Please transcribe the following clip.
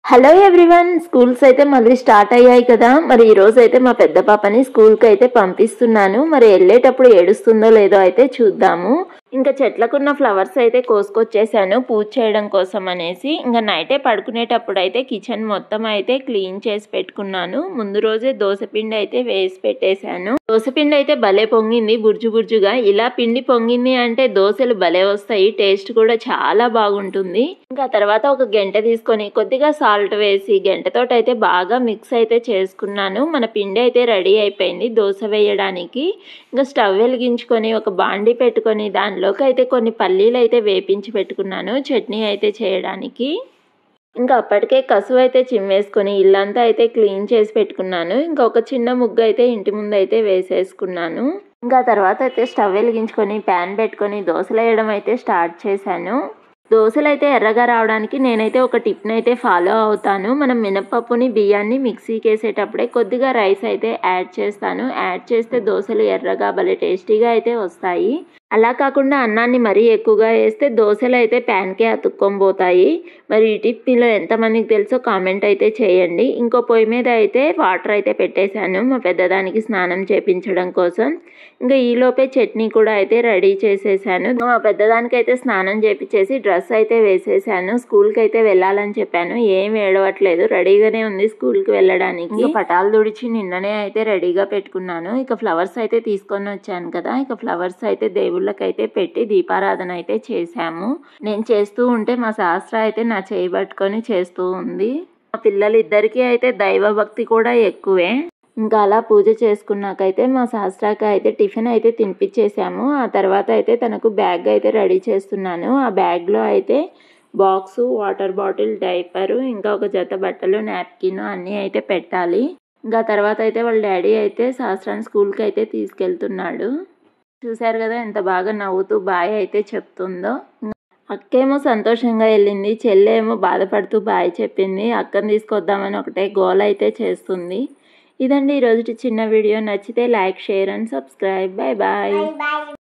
hello everyone schools అయితే మళ్ళీ start అయ్యాయి కదా మరి ఈ రోజు అయితే మా పెద్ద పాపని స్కూల్కి అయితే పంపిస్తున్నాను మరి వెళ్ళేటప్పుడు ఏడుస్తుందో లేదో అయితే చూద్దాము ఇంకా చెట్లకున్న ఫ్లవర్స్ అయితే కోసుకొచ్చేసాను పూజ చేయడం కోసం అనేసి ఇంకా నైటే పడుకునేటప్పుడు అయితే కిచెన్ మొత్తం అయితే క్లీన్ చేసి పెట్టుకున్నాను ముందు రోజే దోసపిండి అయితే వేసి పెట్టేశాను దోసపిండి అయితే భలే పొంగింది బుర్జు బుర్జుగా ఇలా పిండి పొంగింది అంటే దోశలు భలే వస్తాయి టేస్ట్ కూడా చాలా బాగుంటుంది ఇంకా తర్వాత ఒక గంట తీసుకొని కొద్దిగా సాల్ట్ వేసి గంటతోటి అయితే బాగా మిక్స్ అయితే చేసుకున్నాను మన పిండి అయితే రెడీ అయిపోయింది దోశ వేయడానికి ఇంకా స్టవ్ వెలిగించుకొని ఒక బాండి పెట్టుకొని దానిలోకి అయితే కొన్ని పల్లీలు అయితే వేపించి పెట్టుకున్నాను చట్నీ అయితే చేయడానికి ఇంకా అప్పటికే కసువు అయితే చిమ్మేసుకొని ఇల్లంతా అయితే క్లీన్ చేసి పెట్టుకున్నాను ఇంకా ఒక చిన్న ముగ్గు అయితే ఇంటి ముందు అయితే వేసేసుకున్నాను ఇంకా తర్వాత అయితే స్టవ్ వెలిగించుకొని ప్యాన్ పెట్టుకొని దోశలు వేయడం అయితే స్టార్ట్ చేశాను దోశలు అయితే ఎర్రగా రావడానికి నేనైతే ఒక టిప్ని అయితే ఫాలో అవుతాను మనం మినపప్పుని బియ్యాన్ని మిక్సీకి వేసేటప్పుడే కొద్దిగా రైస్ అయితే యాడ్ చేస్తాను యాడ్ చేస్తే దోశలు ఎర్రగా భలే టేస్టీగా అయితే వస్తాయి అలా కాకుండా అన్నాన్ని మరీ ఎక్కువగా వేస్తే దోశలు అయితే ప్యాన్కే అతుక్కొని పోతాయి మరి ఈ టిప్ మీలో ఎంతమందికి తెలుసో కామెంట్ అయితే చేయండి ఇంకో పొయ్యి మీద అయితే వాటర్ అయితే పెట్టేశాను మా పెద్దదానికి స్నానం చేపించడం కోసం ఇంకా ఈలోపే చట్నీ కూడా అయితే రెడీ చేసేసాను మా పెద్దదానికి అయితే స్నానం చేపించేసి డ్రెస్ అయితే వేసేసాను స్కూల్కి అయితే వెళ్ళాలని చెప్పాను ఏం ఏడవట్లేదు రెడీగానే ఉంది స్కూల్కి వెళ్ళడానికి పటాలు తుడిచి నిన్ననే అయితే రెడీగా పెట్టుకున్నాను ఇక ఫ్లవర్స్ అయితే తీసుకొని వచ్చాను కదా ఇక ఫ్లవర్స్ అయితే దేవుళ్ళకైతే పెట్టి దీపారాధన అయితే చేశాము నేను చేస్తూ ఉంటే మా శాస్త్ర అయితే నా చేయి పట్టుకొని చేస్తూ ఉంది మా పిల్లలిద్దరికీ అయితే దైవ భక్తి కూడా ఎక్కువే ఇంకా అలా పూజ చేసుకున్నాకైతే మా శాస్త్రాకి అయితే టిఫిన్ అయితే తినిపించేసాము ఆ తర్వాత అయితే తనకు బ్యాగ్ అయితే రెడీ చేస్తున్నాను ఆ బ్యాగ్లో అయితే బాక్సు వాటర్ బాటిల్ డైపరు ఇంకా ఒక జత బట్టలు నాప్కిన్ అన్నీ అయితే పెట్టాలి ఇంకా తర్వాత అయితే వాళ్ళ డాడీ అయితే శాస్త్రాన్ని స్కూల్కి అయితే తీసుకెళ్తున్నాడు చూశారు కదా ఎంత బాగా నవ్వుతూ బాయ్ అయితే చెప్తుందో అక్కేమో సంతోషంగా వెళ్ళింది చెల్లెమో బాధపడుతూ బాయ్ చెప్పింది అక్కని తీసుకొద్దామని ఒకటే గోల్ అయితే చేస్తుంది ఇదండి ఈరోజు చిన్న వీడియో నచ్చితే like share and subscribe bye bye